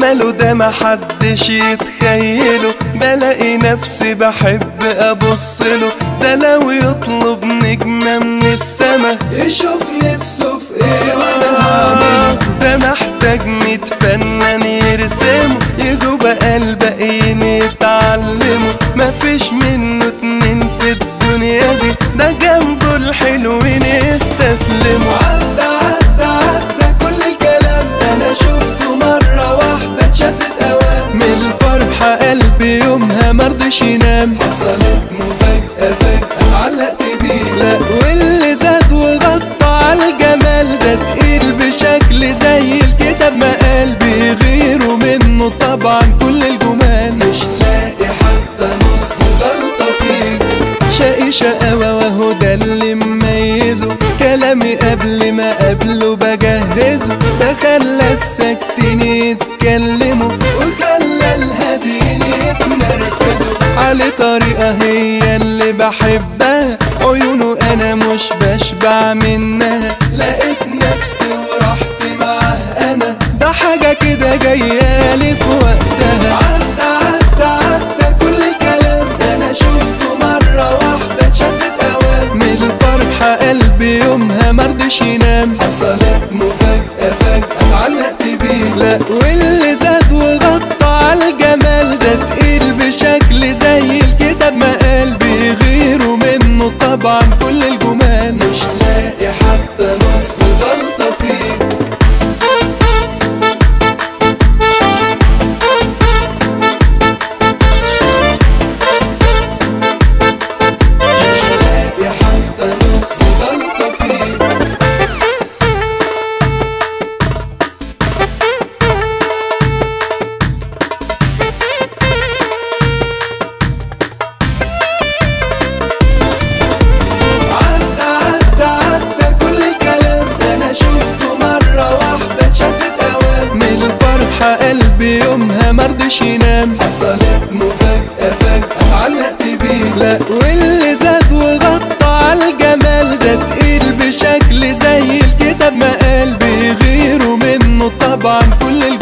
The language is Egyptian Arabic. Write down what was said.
جماله ده محدش يتخيله بلاقي نفسي بحب ابصله ده لو يطلب نجمة من السما يشوف نفسه في ايه وانا هعمله ده محتاج ميت فنان يرسمه يجوا بقى الباقيين يتعلموا مفيش منه اتنين في الدنيا دي ده جنبه الحلوين يستسلموا عدى عدى عدى كل الكلام انا شفته مرة واحدة اتشدت اوام من الفرحة قلبي يومها مرضش ينام حصلت مفاجأة فجأة علقت بيه لا واللي زاد وغطى على الجمال ده تقيل بشكل زي الكتاب ما قلبي غيره منه طبعا كل الجمال مش لاقي حتى نص غلطة فيه شقي شقاوة وهو ده اللي مميزه كلامي قبل ما قبله بجهزه ده خلى الساكتين يتكلموا وخلى الهاديين يتنرفزوا على طريقة هي اللي بحبها عيونه انا مش بشبع منها لقيت نفسي ورحت معاه انا ده حاجة كده جايالي في وقتها عدى عدى عدى كل الكلام انا شفته مرة واحدة اتشدت اوام من الفرحة قلبي يومها مرضش ينام حصلت مفاجأة فجأة علقت بيه لا واللي زاد وغطى على الجمال ده تقيل بشكل زي الكتاب ما قلبي غيره منه طبعا كل الجمال مش لاقي حتى نص غلطة فيه مش لاقي حتى نص غلطة فيه عدى عدى عدى كل الكلام انا شفته مرة واحدة اتشدت اوام من الفرحة قلبي يومها مرضش ينام حصلت مفاجأة فجأة علقت بيه لا واللي زاد وغطى على الجمال ده تقيل بشكل زي الكتاب ما قلبي غيره منه طبعا كل